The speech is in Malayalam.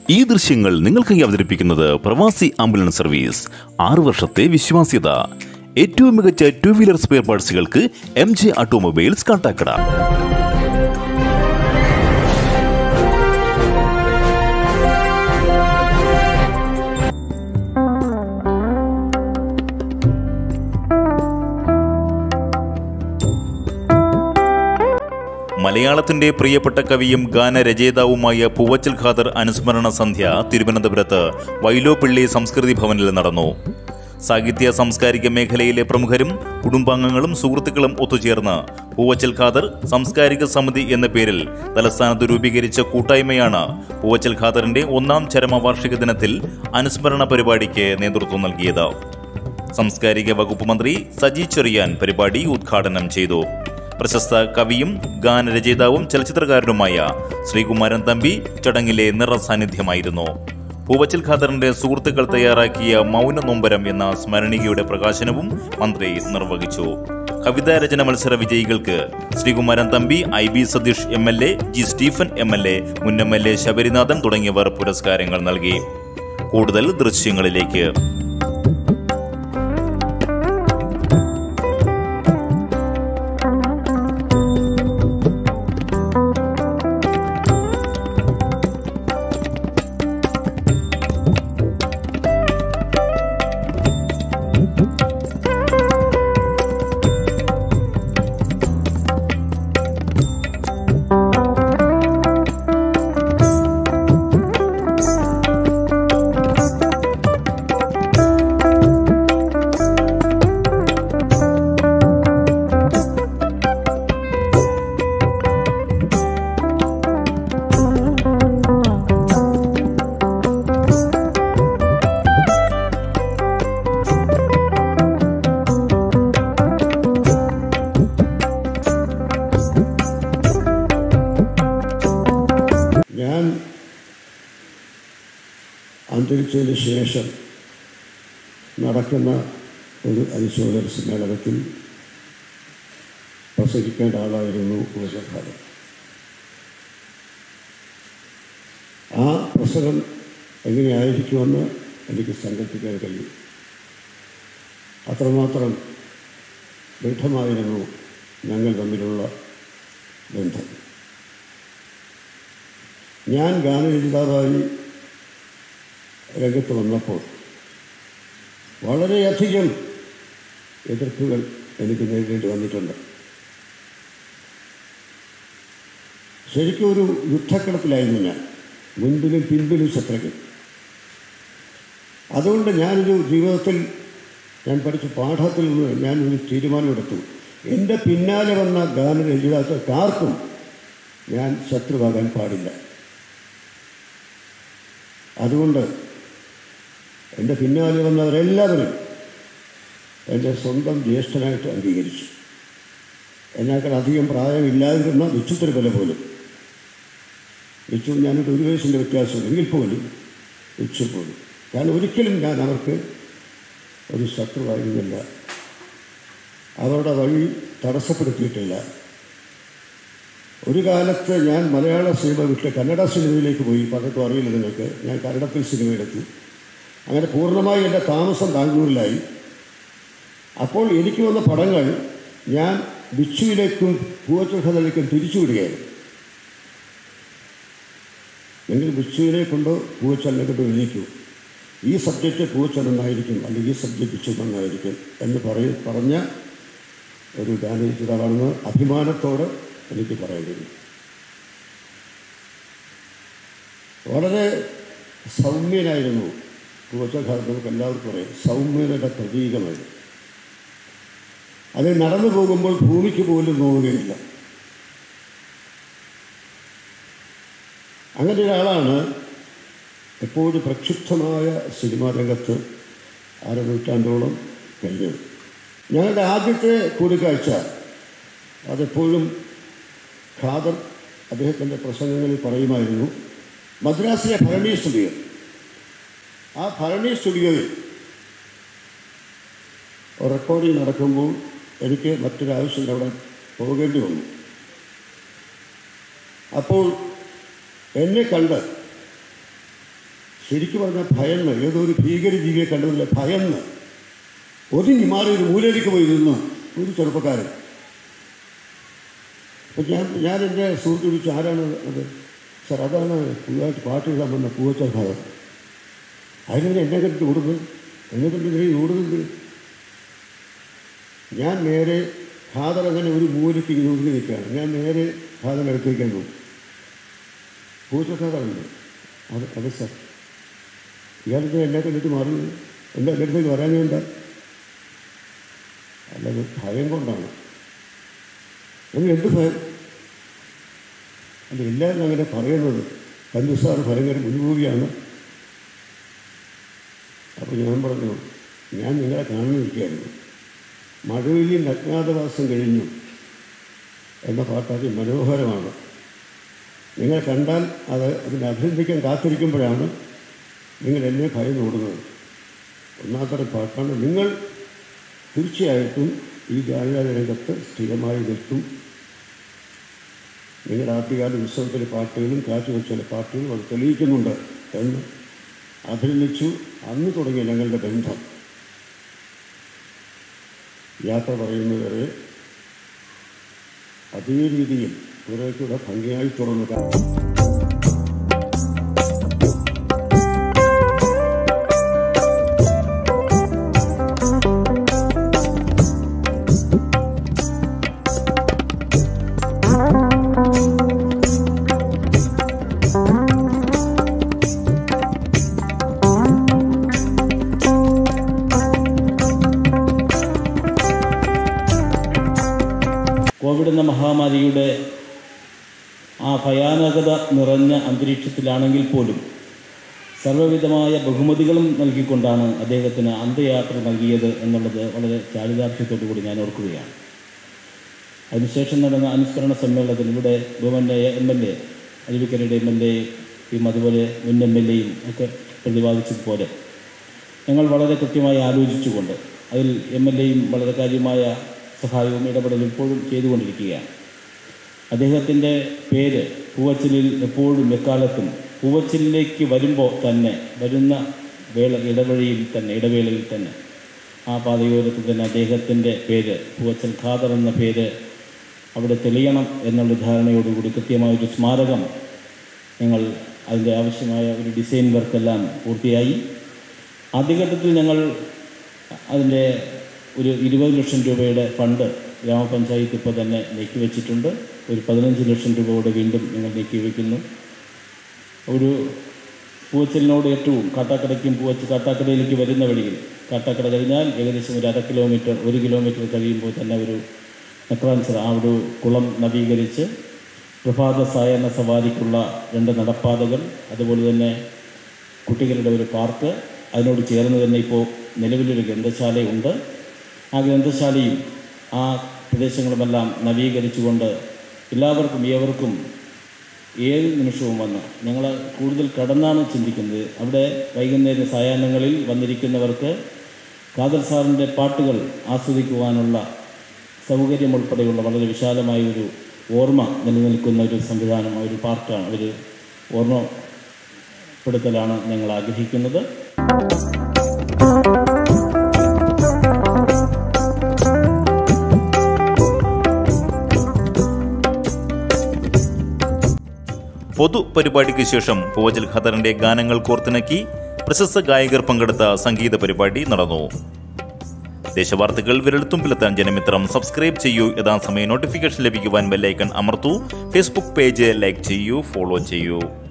ഈ ദൃശ്യങ്ങൾ നിങ്ങൾക്കായി അവതരിപ്പിക്കുന്നത് പ്രവാസി ആംബുലൻസ് സർവീസ് ആറു വർഷത്തെ വിശ്വാസ്യത ഏറ്റവും മികച്ച ടു വീലർ സ്പെയർ പാർട്സുകൾക്ക് എം ജെ ഓട്ടോമൊബൈൽസ് കാട്ടാക്കട മലയാളത്തിന്റെ പ്രിയപ്പെട്ട കവിയും ഗാനരചയിതാവുമായ പൂവച്ചൽ ഖാദർ അനുസ്മരണ സന്ധ്യ തിരുവനന്തപുരത്ത് വൈലോപ്പിള്ളി സംസ്കൃതി ഭവനിൽ നടന്നു സാഹിത്യ സാംസ്കാരിക മേഖലയിലെ പ്രമുഖരും കുടുംബാംഗങ്ങളും സുഹൃത്തുക്കളും ഒത്തുചേർന്ന് പൂവച്ചൽ ഖാദർ സാംസ്കാരിക സമിതി എന്ന പേരിൽ തലസ്ഥാനത്ത് രൂപീകരിച്ച കൂട്ടായ്മയാണ് പൂവച്ചൽ ഖാദറിന്റെ ഒന്നാം ചരമവാർഷിക ദിനത്തിൽ അനുസ്മരണ പരിപാടിക്ക് നേതൃത്വം നൽകിയത് സാംസ്കാരിക വകുപ്പ് മന്ത്രി സജി ചെറിയാൻ പരിപാടി ഉദ്ഘാടനം ചെയ്തു പ്രശസ്ത കവിയും ഗാനരചയിതാവും ചലച്ചിത്രകാരനുമായ ശ്രീകുമാരൻ തമ്പി ചടങ്ങിലെ നിറസാന്നിധ്യമായിരുന്നു പൂവച്ചൽ ഖാദറിന്റെ സുഹൃത്തുക്കൾ തയ്യാറാക്കിയ മൗന നൊമ്പരം എന്ന സ്മരണികയുടെ പ്രകാശനവും മന്ത്രി നിർവഹിച്ചു കവിതാരചന മത്സര വിജയികൾക്ക് Sreekumaran Thampi I B Satheesh M L A G Stephen M L A മുൻ എം എൽ എ ശബരിനാഥൻ തുടങ്ങിയവർ പുരസ്കാരങ്ങൾ നൽകി കൂടുതൽ ദൃശ്യങ്ങളിലേക്ക് ഞാൻ അന്തരിച്ചതിന് ശേഷം നടക്കുന്ന ഒരു അനുശോചന സമ്മേളനത്തിൽ പ്രസംഗിക്കേണ്ട ആളായിരുന്നു ഊർജ്ജഭാരം ആ പ്രസംഗം എങ്ങനെയായിരിക്കുമെന്ന് എനിക്ക് സങ്കല്പിക്കാൻ കഴിയും അത്രമാത്രം ദൃഢമായിരുന്നു ഞങ്ങൾ തമ്മിലുള്ള ബന്ധം ഞാൻ ഗാനരചിതാവായി രംഗത്ത് വന്നപ്പോൾ വളരെയധികം എതിർപ്പുകൾ എനിക്ക് നേരിടേണ്ടി വന്നിട്ടുണ്ട് ശരിക്കും ഒരു യുദ്ധക്കളത്തിലായിരുന്നു ഞാൻ മുൻപിലും പിൻപിലും ശത്രുക്കൾ അതുകൊണ്ട് ഞാനൊരു ജീവിതത്തിൽ ഞാൻ പഠിച്ച പാഠത്തിൽ നിന്ന് ഞാനൊരു തീരുമാനമെടുത്തു എൻ്റെ പിന്നാലെ വന്ന ഗാനരചയിതാക്കൾക്കാർക്കും ഞാൻ ശത്രുവാകാൻ പാടില്ല അതുകൊണ്ട് എൻ്റെ പിന്നാലെ വന്നവരെല്ലാവരും എൻ്റെ സ്വന്തം ജ്യേഷ്ഠനായിട്ട് അംഗീകരിച്ചു എന്നേക്കാൾ അധികം പ്രായമില്ലാതിരുന്ന വിച്ചുത്തിന് വില പോലും വിച്ചു ഞാനൊരു ഒരു വയസ്സിൻ്റെ വ്യത്യാസം എങ്കിൽ പോലും വിച്ചു പോലും കാരണം ഒരിക്കലും ഞാൻ അവർക്ക് ഒരു ശത്രുവായിരുന്നില്ല അവരുടെ വഴി തടസ്സപ്പെടുത്തിയിട്ടില്ല ഒരു കാലത്ത് ഞാൻ മലയാള സിനിമ വിട്ട് കന്നഡ സിനിമയിലേക്ക് പോയി പലർക്കും അറിയില്ല നിങ്ങൾക്ക് ഞാൻ കന്നഡത്തിൽ സിനിമയിലെത്തി അങ്ങനെ പൂർണ്ണമായി എൻ്റെ താമസം ബാംഗ്ലൂരിലായി അപ്പോൾ എനിക്ക് വന്ന പടങ്ങൾ ഞാൻ ബിച്ചുവിലേക്കും പൂവച്ചുഖതയിലേക്കും തിരിച്ചുവിടുകയായിരുന്നു നിങ്ങൾ ബിച്ചുവിനെ കൊണ്ടോ പൂവച്ചലിനെ കൊണ്ടോ എഴുതിക്കൂ ഈ സബ്ജക്റ്റ് പൂവച്ചൽ എന്നായിരിക്കും അല്ലെങ്കിൽ ഈ സബ്ജക്റ്റ് ബിച്ചു എന്നായിരിക്കും എന്ന് പറയ പറഞ്ഞ ഒരു ഗാനരചിതാവാണെന്ന് അഭിമാനത്തോടെ എനിക്ക് പറയാൻ കഴിയും വളരെ സൗമ്യനായിരുന്നു പൂവച്ചഘാത് നമുക്ക് എല്ലാവർക്കും അറിയാം സൗമ്യതയുടെ പ്രതീകമായിരുന്നു അത് നടന്നു പോകുമ്പോൾ ഭൂമിക്ക് പോലും നോവുകയില്ല അങ്ങനെ ഒരാളാണ് എപ്പോഴും പ്രക്ഷുബ്ധമായ സിനിമാ രംഗത്ത് അര നൂറ്റാണ്ടോളം കഴിഞ്ഞത് ഞങ്ങളുടെ ആദ്യത്തെ കൂടിക്കാഴ്ച അതെപ്പോഴും ഖാദർ അദ്ദേഹത്തിൻ്റെ പ്രസംഗങ്ങളിൽ പറയുമായിരുന്നു മദ്രാസിലെ ഭരണി സ്റ്റുഡിയോ ആ ഭരണി സ്റ്റുഡിയോയിൽ റെക്കോർഡിംഗ് നടക്കുമ്പോൾ എനിക്ക് മറ്റൊരാവശ്യത്തിൽ അവിടെ പോകേണ്ടി വന്നു അപ്പോൾ എന്നെ കണ്ട് ശരിക്കും പറഞ്ഞാൽ ഭയന്ന് ഏതോ ഒരു ഭീകര ജീവിയെ കണ്ടതില്ല ഭയന്ന് ഒതുങ്ങി മാറി ഒരു മൂലയിലേക്ക് പോയി നിന്നു ഒരു ചെറുപ്പക്കാരൻ അപ്പം ഞാൻ ഞാൻ എൻ്റെ സുഹൃത്ത് വിളിച്ചു ആരാണ് അത് സാർ അതാണ് പുതുതായിട്ട് പാട്ട് എഴുതാൻ വന്ന പൂവച്ച ഭാഗം അതിനെന്നെ എന്നെ കണ്ടിട്ട് ഓടുന്നത് എന്നെ കണ്ടിട്ട് നീ ഓടുന്നത് ഞാൻ നേരെ ഖാദർ അങ്ങനെ ഒരു മൂലയ്ക്ക് ഇങ്ങനെ ഒതുങ്ങി നിൽക്കുകയാണ് ഞാൻ നേരെ ഖാദർ അടുത്തേക്കാൻ പോകും പൂച്ച ഖാദറുണ്ട് അത് അതെ സാർ ഇയാളിത് എന്നെ കണ്ടിട്ട് മാറി എന്താ എൻ്റെ അടുത്തേക്ക് വരാൻ വേണ്ട അല്ലത് ഭയം കൊണ്ടാണ് നിങ്ങൾ എന്ത് ഭയം അല്ല എല്ലാവരും അങ്ങനെ പറയുന്നത് കല്ലു സാർ ഭയങ്കര മുൻകൂറിയാണ് അപ്പോൾ ഞാൻ പറഞ്ഞു ഞാൻ നിങ്ങളെ കാണുന്നിരിക്കുകയായിരുന്നു മഴവില്ലി നഗ്നാഥവാസം കഴിഞ്ഞു എന്ന പാട്ട് അതിമനോഹരമാണ് നിങ്ങൾ കണ്ടാൽ അത് അതിനെ അഭിനന്ദിക്കാൻ കാത്തിരിക്കുമ്പോഴാണ് നിങ്ങൾ എന്നെ ഭയം ഓടുന്നത് ഒന്നാമത്തെ പാട്ടാണ് നിങ്ങൾ തീർച്ചയായിട്ടും ഈ ഗാനഗാന രംഗത്ത് സ്ഥിരമായി നിൽക്കും നിങ്ങളുടെ ആദ്യകാല ഉത്സവത്തിലെ പാട്ടുകളും കാറ്റുവെച്ചിലെ പാട്ടുകളും അത് തെളിയിക്കുന്നുണ്ട് എന്ന് അഭിനന്ദിച്ചു അന്ന് തുടങ്ങിയ ഞങ്ങളുടെ ബന്ധം യാത്ര പറയുന്നവരെ അതേ രീതിയിൽ കുറെ കൂടെ ഭംഗിയായി തുറന്നു കോവിഡ് എന്ന മഹാമാരിയുടെ ആ ഭയാനകത നിറഞ്ഞ അന്തരീക്ഷത്തിലാണെങ്കിൽ പോലും സർവ്വവിധമായ ബഹുമതികളും നൽകിക്കൊണ്ടാണ് അദ്ദേഹത്തിന് അന്ത്യയാത്ര നൽകിയത് എന്നുള്ളത് വളരെ ചാരിതാർത്ഥ്യത്തോടു കൂടി ഞാൻ ഓർക്കുകയാണ് അതിനുശേഷം നടന്ന അനുസ്മരണ സമ്മേളനത്തിൽ ഇവിടെ ബഹുമാന്യ എം എൽ എ അരുവിക്കരയുടെ എം എൽ എയും അതുപോലെ മുൻ എം എൽ എയും ഒക്കെ പ്രതിപാദിച്ചതുപോലെ ഞങ്ങൾ വളരെ കൃത്യമായി ആലോചിച്ചുകൊണ്ട് അതിൽ എം എൽ എയും വളരെ കാര്യമായ സഹായവും ഇടപെടലും ഇപ്പോഴും ചെയ്തുകൊണ്ടിരിക്കുകയാണ് അദ്ദേഹത്തിൻ്റെ പേര് പൂവച്ചലിൽ എപ്പോഴും എക്കാലത്തും പൂവച്ചലിലേക്ക് വരുമ്പോൾ തന്നെ വരുന്ന വേള ഇടവഴിയിൽ തന്നെ ഇടവേളയിൽ തന്നെ ആ പാതയോരത്തിൽ തന്നെ അദ്ദേഹത്തിൻ്റെ പേര് പൂവച്ചൽ ഖാദർ എന്ന പേര് അവിടെ തെളിയണം എന്നുള്ള ധാരണയോടുകൂടി കൃത്യമായൊരു സ്മാരകം ഞങ്ങൾ അതിൻ്റെ ആവശ്യമായ ഒരു ഡിസൈൻ വർക്കെല്ലാം പൂർത്തിയായി ആദ്യഘട്ടത്തിൽ ഞങ്ങൾ അതിൻ്റെ ഒരു ഇരുപത് ലക്ഷം രൂപയുടെ ഫണ്ട് ഗ്രാമപഞ്ചായത്ത് ഇപ്പോൾ തന്നെ നീക്കി വെച്ചിട്ടുണ്ട് ഒരു പതിനഞ്ച് ലക്ഷം രൂപ കൂടെ വീണ്ടും ഞങ്ങൾ നീക്കി വയ്ക്കുന്നു ഒരു പൂവച്ചലിനോട് ഏറ്റവും കാട്ടാക്കടയ്ക്കും പൂവച്ച് കാട്ടാക്കടയിലേക്ക് വരുന്ന വഴിയിൽ കാട്ടാക്കട കഴിഞ്ഞാൽ ഏകദേശം ഒരു അര കിലോമീറ്റർ ഒരു കിലോമീറ്റർ കഴിയുമ്പോൾ തന്നെ ഒരു നെക്രാൻസർ ആ ഒരു കുളം നവീകരിച്ച് പ്രഭാത സായന സവാരിക്കുള്ള രണ്ട് നടപ്പാതകൾ അതുപോലെ തന്നെ കുട്ടികളുടെ ഒരു പാർക്ക് അതിനോട് ചേർന്ന് തന്നെ ഇപ്പോൾ നിലവിലൊരു ഗ്രന്ഥശാലയുണ്ട് ആ ഗ്രന്ഥശാലയും ആ പ്രദേശങ്ങളുമെല്ലാം നവീകരിച്ചുകൊണ്ട് എല്ലാവർക്കും ഏവർക്കും ഏത് നിമിഷവും വന്ന് ഞങ്ങൾ കൂടുതൽ കടന്നാണ് ചിന്തിക്കുന്നത് അവിടെ വൈകുന്നേര സായാഹ്നങ്ങളിൽ വന്നിരിക്കുന്നവർക്ക് ഖാദർ സാറിൻ്റെ പാട്ടുകൾ ആസ്വദിക്കുവാനുള്ള സൗകര്യം ഉൾപ്പെടെയുള്ള വളരെ വിശാലമായ ഒരു ഓർമ്മ നിലനിൽക്കുന്ന ഒരു സംവിധാനം ഒരു പാർക്കാണ് ഒരു ഓർമ്മപ്പെടുത്തലാണ് ഞങ്ങൾ ആഗ്രഹിക്കുന്നത് പൊതുപരിപാടിക്ക് ശേഷം പൂവച്ചൽ ഖദറിന്റെ ഗാനങ്ങൾ കോർത്തിണക്കി പ്രശസ്ത ഗായകർ പങ്കെടുത്ത സംഗീത പരിപാടി നടന്നു ദേശവാർത്തകൾ വിരൽത്തുമ്പിലെത്താൻ ജനമിത്രം സബ്സ്ക്രൈബ് ചെയ്യൂ യഥാസമയം നോട്ടിഫിക്കേഷൻ ലഭിക്കുവാൻ ബെല്ലൈക്കൺ അമർത്തൂ ഫേസ്ബുക്ക് പേജ് ലൈക്ക് ചെയ്യൂ ഫോളോ ചെയ്യൂ